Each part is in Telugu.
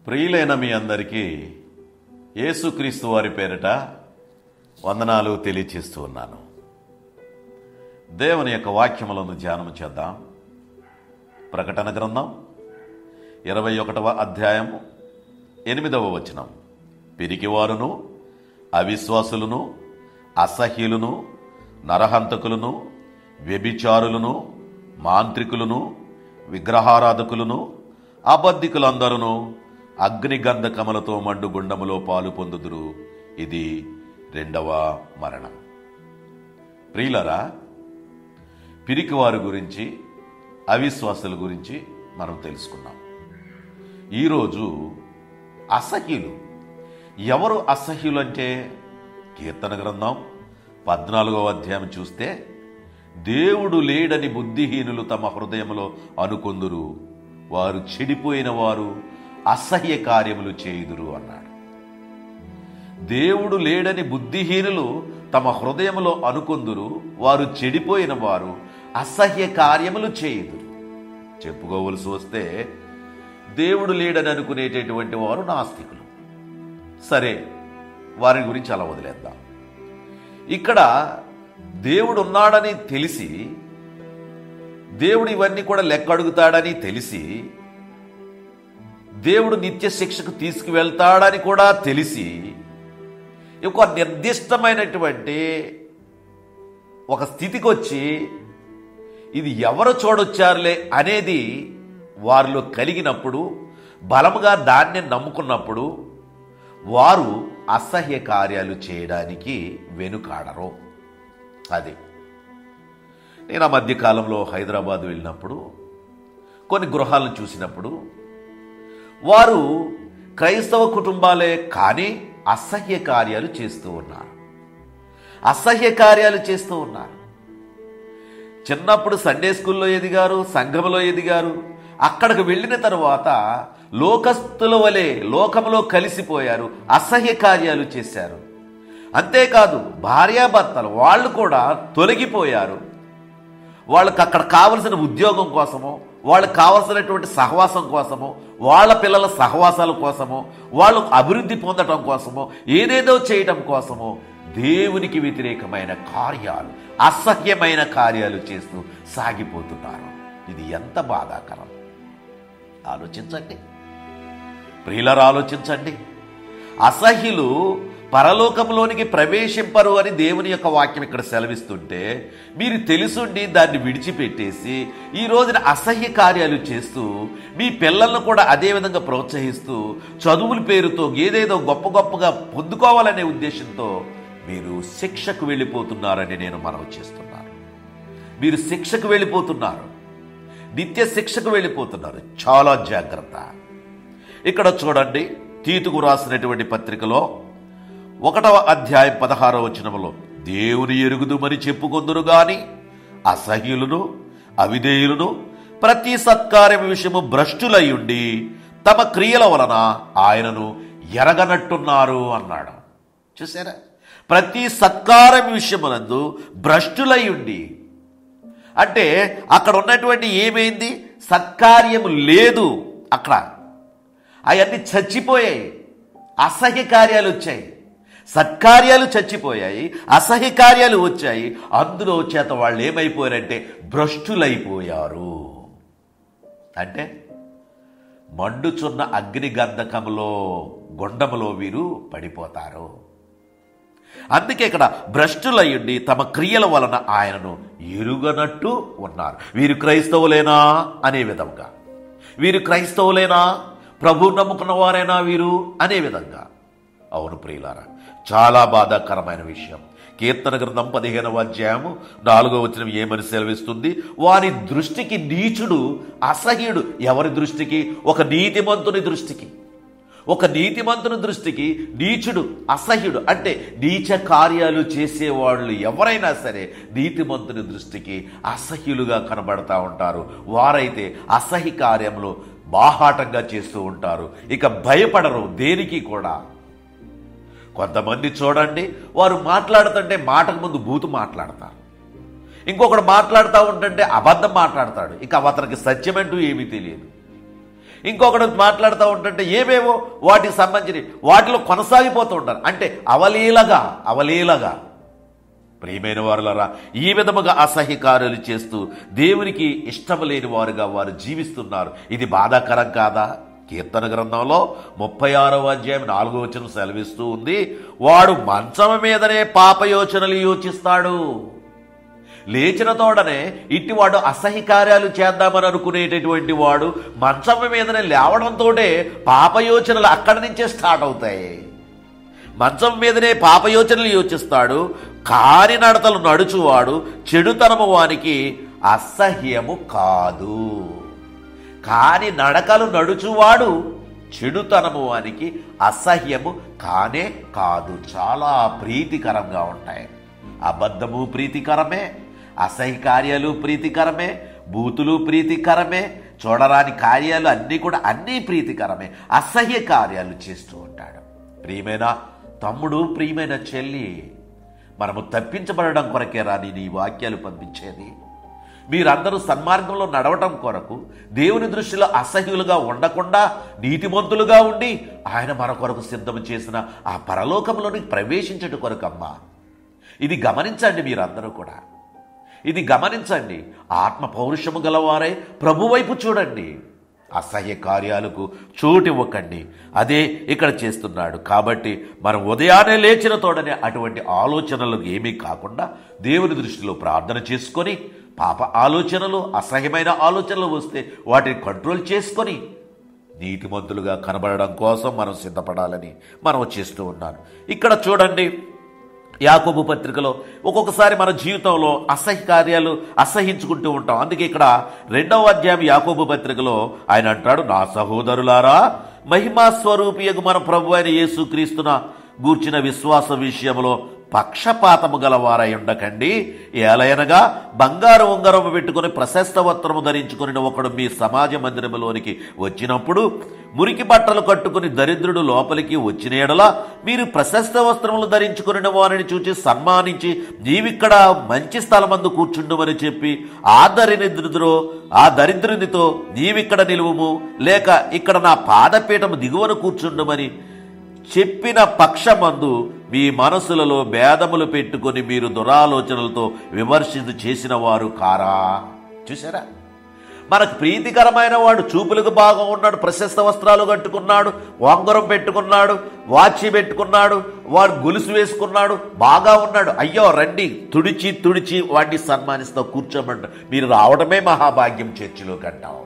ప్రియులైన మీ అందరికీ యేసుక్రీస్తు వారి పేరిట వందనాలు తెలియచేస్తూ ఉన్నాను దేవుని యొక్క వాక్యములను ధ్యానం చేద్దాం ప్రకటన గ్రంథం ఇరవై ఒకటవ అధ్యాయము ఎనిమిదవ వచనం పిరికివారును అవిశ్వాసులను అసహ్యులను నరహంతకులను వ్యభిచారులను మాంత్రికులను విగ్రహారాధకులను అబద్ధికులందరూ అగ్నిగంధకములతో మండు గుండములో పాలు పొందుదురు ఇది రెండవ మరణం ప్రియులరా పిరికివారి గురించి అవిశ్వాసుల గురించి మనం తెలుసుకున్నాం ఈరోజు అసహ్యులు ఎవరు అసహ్యులు అంటే కీర్తన గ్రంథం పద్నాలుగవ అధ్యాయం చూస్తే దేవుడు లేడని బుద్ధిహీనులు తమ హృదయంలో అనుకొందురు వారు చెడిపోయిన వారు అసహ్య కార్యములు చేయుదురు అన్నాడు దేవుడు లేడని బుద్ధిహీనులు తమ హృదయములో అనుకొందురు వారు చెడిపోయిన వారు అసహ్య కార్యములు చేయుదురు చెప్పుకోవలసి వస్తే దేవుడు లేడని అనుకునేటటువంటి వారు నాస్తికులు సరే వారి గురించి అలా వదిలేద్దాం ఇక్కడ దేవుడు ఉన్నాడని తెలిసి దేవుడు ఇవన్నీ కూడా లెక్క అడుగుతాడని తెలిసి దేవుడు నిత్య శిక్షకు తీసుకువెళ్తాడని కూడా తెలిసి ఒక నిర్దిష్టమైనటువంటి ఒక స్థితికి వచ్చి ఇది ఎవరు చూడొచ్చారులే అనేది వారిలో కలిగినప్పుడు బలముగా దాన్ని నమ్ముకున్నప్పుడు వారు అసహ్య కార్యాలు చేయడానికి వెనుకాడరు అది నేను ఆ మధ్యకాలంలో హైదరాబాద్ వెళ్ళినప్పుడు కొన్ని గృహాలను చూసినప్పుడు వారు క్రైస్తవ కుటుంబాలే కానీ అసహ్య కార్యాలు చేస్తూ ఉన్నారు అసహ్య కార్యాలు చేస్తూ ఉన్నారు చిన్నప్పుడు సండే స్కూల్లో ఎదిగారు సంఘంలో ఎదిగారు అక్కడికి వెళ్ళిన తరువాత లోకస్తుల వలె లోకంలో కలిసిపోయారు అసహ్య కార్యాలు చేశారు అంతేకాదు భార్యాభర్తలు వాళ్ళు కూడా తొలగిపోయారు వాళ్ళకి అక్కడ కావలసిన ఉద్యోగం కోసమో వాళ్ళకి కావలసినటువంటి సహవాసం కోసమో వాళ్ళ పిల్లల సహవాసాల కోసమో వాళ్ళు అభివృద్ధి పొందటం కోసమో ఏదేదో చేయటం కోసమో దేవునికి వ్యతిరేకమైన కార్యాలు అసహ్యమైన కార్యాలు చేస్తూ సాగిపోతున్నారు ఇది ఎంత బాధాకరం ఆలోచించండి ప్రియులరు ఆలోచించండి అసహ్యులు పరలోకంలోనికి ప్రవేశింపరు అని దేవుని యొక్క వాక్యం ఇక్కడ సెలవిస్తుంటే మీరు తెలుసుండి దాన్ని విడిచిపెట్టేసి ఈ రోజున అసహ్య కార్యాలు చేస్తూ మీ పిల్లలను కూడా అదే విధంగా ప్రోత్సహిస్తూ చదువుల పేరుతో ఏదేదో గొప్ప గొప్పగా పొందుకోవాలనే ఉద్దేశంతో మీరు శిక్షకు వెళ్ళిపోతున్నారని నేను మనవి చేస్తున్నాను మీరు శిక్షకు వెళ్ళిపోతున్నారు నిత్య శిక్షకు వెళ్ళిపోతున్నారు చాలా జాగ్రత్త ఇక్కడ చూడండి తీతుకు రాసినటువంటి పత్రికలో ఒకటవ అధ్యాయం పదహారవ వచనములో దేవుని ఎరుగుదుమని చెప్పుకొందురు గాని అసహ్యులను అవిధేయులను ప్రతి సత్కార్యం విషయము భ్రష్టులయ్యుండి తమ క్రియల వలన ఆయనను ఎరగనట్టున్నారు అన్నాడు చూసారా ప్రతి సత్కారం విషయమునందు భ్రష్టులయ్యుండి అంటే అక్కడ ఉన్నటువంటి ఏమైంది సత్కార్యము లేదు అక్కడ అవన్నీ చచ్చిపోయాయి అసహ్య కార్యాలు వచ్చాయి సత్కార్యాలు చచ్చిపోయాయి అసహ్య కార్యాలు వచ్చాయి అందులో చేత వాళ్ళు ఏమైపోయారంటే భ్రష్టులైపోయారు అంటే మండుచున్న అగ్ని గంధకములో గుండములో వీరు పడిపోతారు అందుకే ఇక్కడ భ్రష్టులయ్యుండి తమ క్రియల వలన ఆయనను ఎరుగనట్టు ఉన్నారు వీరు క్రైస్తవులేనా అనే విధంగా వీరు క్రైస్తవులేనా ప్రభు నమ్ముకున్న వారైనా వీరు అనే విధంగా అవును ప్రియులారా చాలా బాధాకరమైన విషయం కీర్తన గ్రంథం పదిహేనవ అధ్యాయము నాలుగో వచనం ఏమని సెలవిస్తుంది వారి దృష్టికి నీచుడు అసహ్యుడు ఎవరి దృష్టికి ఒక నీతిమంతుని దృష్టికి ఒక నీతిమంతుని దృష్టికి నీచుడు అసహ్యుడు అంటే నీచ కార్యాలు చేసేవాళ్ళు ఎవరైనా సరే నీతిమంతుని దృష్టికి అసహ్యులుగా కనబడతా ఉంటారు వారైతే అసహ్య కార్యంలో బాహాటంగా చేస్తూ ఉంటారు ఇక భయపడరు దేనికి కూడా కొంతమంది చూడండి వారు మాట్లాడుతుంటే మాటకు ముందు బూతు మాట్లాడతారు ఇంకొకడు మాట్లాడుతూ ఉంటుంటే అబద్ధం మాట్లాడతాడు ఇక అతనికి సత్యమంటూ ఏమీ తెలియదు ఇంకొకడు మాట్లాడుతూ ఉంటుంటే ఏవేవో వాటికి సంబంధించి వాటిలో కొనసాగిపోతూ ఉంటారు అంటే అవలీలగా అవలీలగా ప్రియమైన వారులరా ఈ విధముగా అసహ్యకార్యాలు చేస్తూ దేవునికి ఇష్టం లేని వారుగా వారు జీవిస్తున్నారు ఇది బాధాకరం కాదా కీర్తన గ్రంథంలో ముప్పై ఆరవ అధ్యాయం నాలుగో వచనం సెలవిస్తూ ఉంది వాడు మంచం మీదనే పాప యోచనలు యోచిస్తాడు లేచిన తోడనే ఇట్టివాడు అసహ్య కార్యాలు చేద్దామని అనుకునేటటువంటి వాడు మంచం మీదనే లేవడంతోటే పాపయోచనలు అక్కడి నుంచే స్టార్ట్ అవుతాయి మంచం మీదనే పాపయోచనలు యోచిస్తాడు కాని నడతలు నడుచువాడు చెడుతనము వానికి అసహ్యము కాదు కాని నడకలు నడుచువాడు చెడుతనము వానికి అసహ్యము కానే కాదు చాలా ప్రీతికరంగా ఉంటాయి అబద్ధము ప్రీతికరమే అసహ్య కార్యాలు ప్రీతికరమే బూతులు ప్రీతికరమే చూడరాని కార్యాలు అన్నీ కూడా అన్నీ ప్రీతికరమే అసహ్య కార్యాలు చేస్తూ ఉంటాడు ప్రియమైన తమ్ముడు ప్రియమైన చెల్లి మనము తప్పించబడడం కొరకే రాని నీ వాక్యాలు పంపించేది మీరందరూ సన్మార్గంలో నడవటం కొరకు దేవుని దృష్టిలో అసహ్యులుగా ఉండకుండా నీతిమంతులుగా ఉండి ఆయన మన కొరకు సిద్ధం చేసిన ఆ పరలోకంలోనికి ప్రవేశించట కొరకమ్మా ఇది గమనించండి మీరందరూ కూడా ఇది గమనించండి ఆత్మ పౌరుషము గలవారై ప్రభు వైపు చూడండి అసహ్య కార్యాలకు చోటివ్వకండి అదే ఇక్కడ చేస్తున్నాడు కాబట్టి మనం ఉదయాన్నే లేచిన తోడనే అటువంటి ఆలోచనలకు ఏమీ కాకుండా దేవుని దృష్టిలో ప్రార్థన చేసుకొని పాప ఆలోచనలు అసహ్యమైన ఆలోచనలు వస్తే వాటిని కంట్రోల్ చేసుకొని నీతిమంతులుగా కనబడడం కోసం మనం సిద్ధపడాలని మనం చేస్తూ ఉన్నాను ఇక్కడ చూడండి యాకోబు పత్రికలో ఒక్కొక్కసారి మన జీవితంలో అసహ్య కార్యాలు అసహించుకుంటూ ఉంటాం అందుకే ఇక్కడ రెండవ అధ్యాయం యాకోబు పత్రికలో ఆయన అంటాడు నా సహోదరులారా మహిమా స్వరూపియగు మన ప్రభు అయిన యేసుక్రీస్తున గూర్చిన విశ్వాస విషయంలో పక్షపాతము గలవారై ఉండకండి ఏలయనగా బంగారు ఉంగరము పెట్టుకుని ప్రశస్త వస్త్రము ధరించుకుని ఒకడు మీ సమాజ మందిరములోనికి వచ్చినప్పుడు మురికి బట్టలు కట్టుకుని దరిద్రుడు లోపలికి వచ్చిన ఎడల మీరు ప్రశస్త వస్త్రములు ధరించుకుని వారిని చూచి సన్మానించి నీవిక్కడ మంచి స్థలమందు కూర్చుండుమని చెప్పి ఆ దరిద్రుడితో ఆ దరిద్రునితో నీవిక్కడ నిలువుము లేక ఇక్కడ నా పాదపీఠము దిగువన కూర్చుండుమని చెప్పిన పక్షమందు మీ మనసులలో భేదములు పెట్టుకొని మీరు దురాలోచనలతో విమర్శించు చేసిన వారు కారా చూసారా మనకు ప్రీతికరమైన వాడు చూపులకు బాగా ఉన్నాడు ప్రశస్త వస్త్రాలు కట్టుకున్నాడు వంగరం పెట్టుకున్నాడు వాచి పెట్టుకున్నాడు వాడు గొలుసు వేసుకున్నాడు బాగా ఉన్నాడు అయ్యో రండి తుడిచి తుడిచి వాడిని సన్మానిస్తా కూర్చోమంట మీరు రావడమే మహాభాగ్యం చర్చిలోకి అంటాం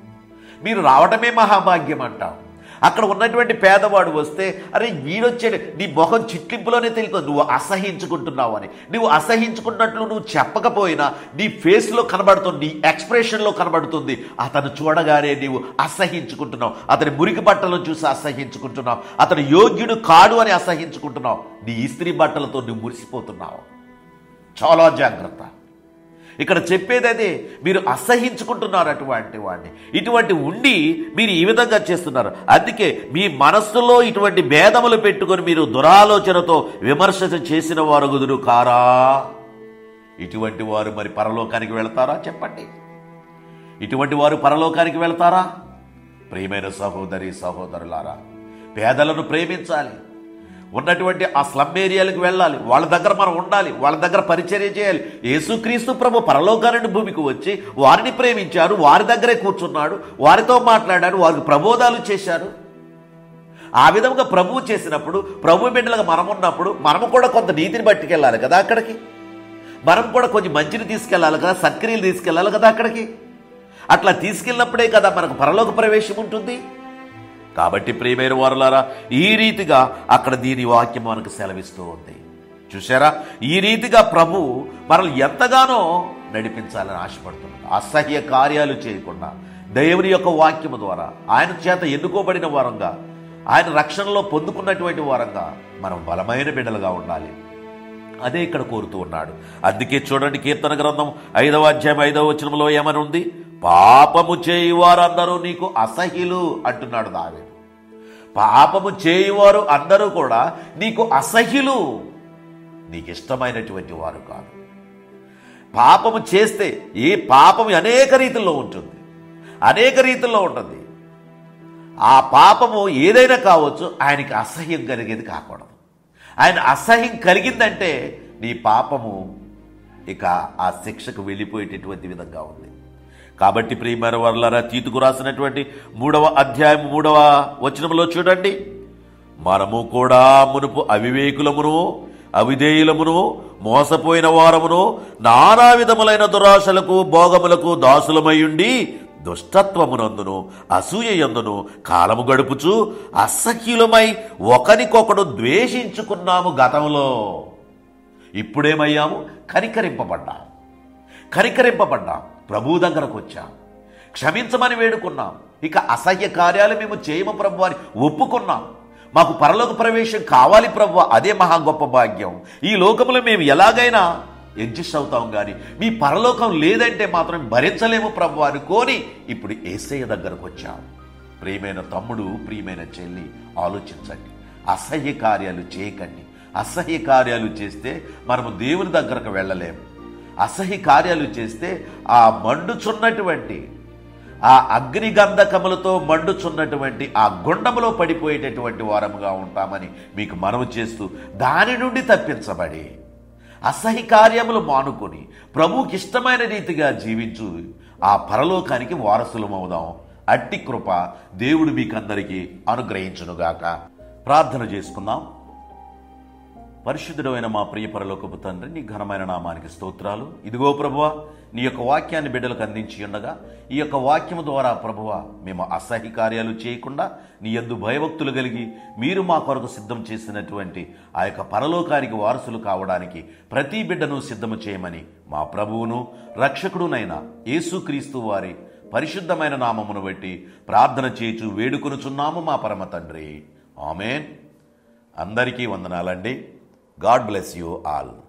మీరు రావడమే మహాభాగ్యం అంటాం అక్కడ ఉన్నటువంటి పేదవాడు వస్తే అరే వీడొచ్చాడు నీ మొహం చిట్లింపులోనే తెలుస్తుంది నువ్వు అసహించుకుంటున్నావు అని నువ్వు అసహించుకున్నట్లు నువ్వు చెప్పకపోయినా నీ ఫేస్లో కనబడుతుంది నీ ఎక్స్ప్రెషన్లో కనబడుతుంది అతను చూడగానే నీవు అసహించుకుంటున్నావు అతని మురికి బట్టలను చూసి అసహించుకుంటున్నావు అతను యోగ్యుడు కాడు అని అసహించుకుంటున్నావు నీ ఇస్త్రీ బట్టలతో నువ్వు మురిసిపోతున్నావు చాలా జాగ్రత్త ఇక్కడ చెప్పేది అదే మీరు అసహించుకుంటున్నారు అటువంటి వాడిని ఇటువంటి ఉండి మీరు ఈ విధంగా చేస్తున్నారు అందుకే మీ మనస్సులో ఇటువంటి భేదములు పెట్టుకొని మీరు దురాలోచనతో విమర్శ చేసిన వారు గుదురు కారా ఇటువంటి వారు మరి పరలోకానికి వెళతారా చెప్పండి ఇటువంటి వారు పరలోకానికి వెళతారా ప్రియమైన సహోదరి సహోదరులారా పేదలను ప్రేమించాలి ఉన్నటువంటి ఆ స్లమ్ ఏరియాలకు వెళ్ళాలి వాళ్ళ దగ్గర మనం ఉండాలి వాళ్ళ దగ్గర పరిచర్య చేయాలి యేసుక్రీస్తు ప్రభు పరలోకాన్ని భూమికి వచ్చి వారిని ప్రేమించారు వారి దగ్గరే కూర్చున్నాడు వారితో మాట్లాడారు వారికి ప్రబోధాలు చేశారు ఆ విధంగా ప్రభువు చేసినప్పుడు ప్రభు బిడ్డలుగా మనం ఉన్నప్పుడు మనము కూడా కొంత నీతిని పట్టుకెళ్ళాలి కదా అక్కడికి మనం కూడా కొంచెం మంచిని తీసుకెళ్ళాలి కదా సత్క్రియలు తీసుకెళ్ళాలి కదా అక్కడికి అట్లా తీసుకెళ్ళినప్పుడే కదా మనకు పరలోక ప్రవేశం ఉంటుంది కాబట్టి ప్రియమైన వారులారా ఈ రీతిగా అక్కడ దీని వాక్యం మనకు సెలవిస్తూ ఉంది చూసారా ఈ రీతిగా ప్రభు మనల్ని ఎంతగానో నడిపించాలని ఆశపడుతున్నాడు అసహ్య కార్యాలు చేయకుండా దేవుని యొక్క వాక్యము ద్వారా ఆయన చేత ఎన్నుకోబడిన వారంగా ఆయన రక్షణలో పొందుకున్నటువంటి వారంగా మనం బలమైన బిడ్డలుగా ఉండాలి అదే ఇక్కడ కోరుతూ ఉన్నాడు అందుకే చూడండి కీర్తన గ్రంథం ఐదవ అధ్యాయం ఐదవ వచనంలో ఏమని ఉంది పాపము చేయువారు అందరూ నీకు అసహ్యులు అంటున్నాడు దావే పాపము చేయువారు అందరూ కూడా నీకు అసహ్యులు నీకు ఇష్టమైనటువంటి వారు కాదు పాపము చేస్తే ఏ పాపం అనేక రీతుల్లో ఉంటుంది అనేక రీతుల్లో ఉంటుంది ఆ పాపము ఏదైనా కావచ్చు ఆయనకి అసహ్యం కలిగేది కాకూడదు ఆయన అసహ్యం కలిగిందంటే నీ పాపము ఇక ఆ శిక్షకు వెళ్ళిపోయేటటువంటి విధంగా ఉంది కాబట్టి ప్రియమైన వర్లరా తీతుకు రాసినటువంటి మూడవ అధ్యాయం మూడవ వచనంలో చూడండి మనము కూడా మునుపు అవివేకులమును అవిధేయులమును మోసపోయిన వారమును నానా విధములైన దురాశలకు భోగములకు దాసులమయ్యుండి దుష్టత్వమునందును అసూయయందును కాలము గడుపుచు అసఖ్యులమై ఒకరికొకడు ద్వేషించుకున్నాము గతంలో ఇప్పుడేమయ్యాము కనికరింపబడ్డాం కనికరింపబడ్డాం ప్రభు దగ్గరకు వచ్చాం క్షమించమని వేడుకున్నాం ఇక అసహ్య కార్యాలు మేము చేయము ప్రభు అని ఒప్పుకున్నాం మాకు పరలోక ప్రవేశం కావాలి ప్రభు అదే మహా గొప్ప భాగ్యం ఈ లోకంలో మేము ఎలాగైనా అడ్జస్ట్ అవుతాం కానీ మీ పరలోకం లేదంటే మాత్రం భరించలేము ప్రభు అనుకోని ఇప్పుడు ఏసయ్య దగ్గరకు వచ్చాం ప్రియమైన తమ్ముడు ప్రియమైన చెల్లి ఆలోచించండి అసహ్య కార్యాలు చేయకండి అసహ్య కార్యాలు చేస్తే మనము దేవుని దగ్గరకు వెళ్ళలేము అసహ్య కార్యాలు చేస్తే ఆ మండుచున్నటువంటి ఆ అగ్నిగంధకములతో మండుచున్నటువంటి ఆ గుండములో పడిపోయేటటువంటి వారముగా ఉంటామని మీకు మనవి చేస్తూ దాని నుండి తప్పించబడి అసహ్య కార్యములు మానుకొని ప్రభువుకి ఇష్టమైన రీతిగా జీవించు ఆ పరలోకానికి వారసులమవుదాం అట్టి కృప దేవుడు మీకందరికీ అనుగ్రహించునుగాక ప్రార్థన చేసుకుందాం పరిశుద్ధుడైన మా ప్రియ పరలోకపు తండ్రి నీ ఘనమైన నామానికి స్తోత్రాలు ఇదిగో ప్రభువ నీ యొక్క వాక్యాన్ని బిడ్డలకు అందించి ఉండగా ఈ యొక్క వాక్యము ద్వారా ప్రభువ మేము అసహ్య కార్యాలు చేయకుండా నీ ఎందు భయభక్తులు కలిగి మీరు మా కొరకు సిద్ధం చేసినటువంటి ఆ యొక్క పరలోకానికి వారసులు కావడానికి ప్రతి బిడ్డను సిద్ధము చేయమని మా ప్రభువును రక్షకుడునైన యేసుక్రీస్తు వారి పరిశుద్ధమైన నామమును బట్టి ప్రార్థన చేచు వేడుకొనుచున్నాము మా పరమ తండ్రి ఆమెన్ అందరికీ వందనాలండి గాడ్ బ్లెస్ యూ ఆల్